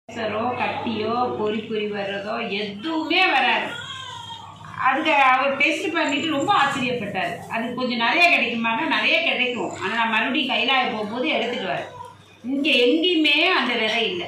கேன்சரோ கட்டியோ பொறி பொறி வர்றதோ எதுவுமே வராது அதுக்கு அவர் டெஸ்ட் பண்ணிட்டு ரொம்ப ஆச்சரியப்பட்டார் அது கொஞ்சம் நிறைய கிடைக்குமாங்க நிறைய கிடைக்கும் ஆனால் நான் மறுபடியும் கைலாய போகும்போது எடுத்துட்டு வரேன் இங்கே எங்கேயுமே அந்த விதை இல்லை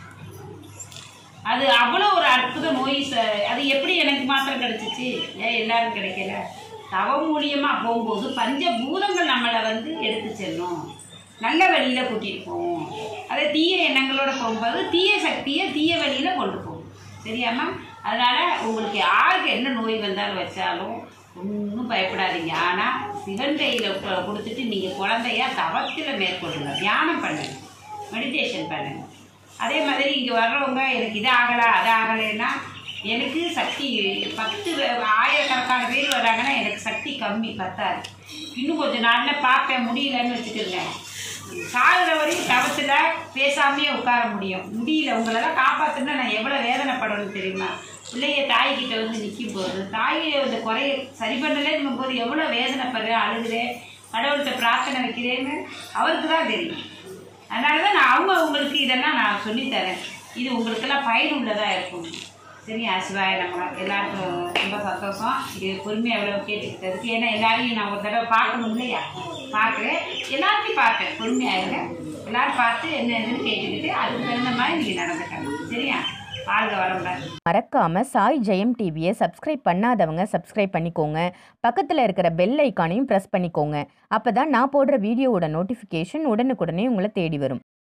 அது அவ்வளோ ஒரு அற்புத நோய் ச அது எப்படி எனக்கு மாத்திரம் கிடைச்சிச்சு ஏன் எல்லாரும் கிடைக்கல தவம் மூலியமாக போகும்போது பஞ்சபூதங்கள் நம்மளை வந்து எடுத்து செல்லும் நல்ல வழியில் கூட்டிகிட்டு போகும் அதே தீய எண்ணங்களோட போகும்போது தீய சக்தியை தீய வழியில் கொண்டு போகும் சரியாம்மா அதனால் உங்களுக்கு யாருக்கு என்ன நோய் வந்தாலும் வச்சாலும் ஒன்றும் பயப்படாதீங்க ஆனால் சிவன் கையில் கொடுத்துட்டு நீங்கள் குழந்தையா தவத்தில் மேற்கொள்ளுங்க தியானம் பண்ணுங்க மெடிடேஷன் பண்ணுங்க அதே மாதிரி இங்கே வர்றவங்க எனக்கு இது ஆகலை அது ஆகலைன்னா எனக்கு சக்தி பத்து வே- ஆயிரக்கணக்கான பேர் வர்றாங்கன்னா எனக்கு சக்தி கம்மி பத்தாது இன்னும் கொஞ்சம் நாளில் பார்ப்பேன் முடியலன்னு வச்சுக்கோங்க சாகுற வரையும் தவத்தில் பேசாமையே உட்கார முடியும் முடியல உங்களெல்லாம் காப்பாற்றணும்னா நான் எவ்வளோ வேதனைப்படணும் தெரியுமா பிள்ளைய தாய்கிட்ட வந்து நிற்கும் போது தாயை அந்த குறைய சரி பண்ணலேங்கும் போது எவ்வளோ வேதனைப்படுறேன் அழுகுறேன் கடவுள்கிட்ட பிரார்த்தனை வைக்கிறேன்னு அவருக்கு தான் தெரியும் அதனால தான் நான் அவங்க உங்களுக்கு இதெல்லாம் நான் சொல்லித்தரேன் இது உங்களுக்கெல்லாம் பயனுள்ளதாக இருக்கும் சரியா சிவாய நம்ம எல்லாருக்கும் ரொம்ப சந்தோஷம் இது பொறுமையாக எவ்வளோ கேட்டுக்கிட்டதுக்கு ஏன்னா எல்லாரையும் நான் ஒரு தடவை பார்க்கணும் இல்லையா பார்க்குறேன் எல்லாத்தையும் பார்ப்பேன் பொறுமையாக இருங்க எல்லாரும் பார்த்து என்ன என்னன்னு கேட்டுக்கிட்டு அதுக்கு தகுந்த மாதிரி நீங்கள் நடந்துக்கணும் சரியா வாழ்க வளமுடன் மறக்காம சாய் ஜெயம் டிவியை சப்ஸ்கிரைப் பண்ணாதவங்க சப்ஸ்கிரைப் பண்ணிக்கோங்க பக்கத்தில் இருக்கிற பெல் ஐக்கானையும் ப்ரெஸ் பண்ணிக்கோங்க அப்பதான் நான் போடுற வீடியோவோட நோட்டிஃபிகேஷன் உடனுக்குடனே உங்களை தேடி வரும்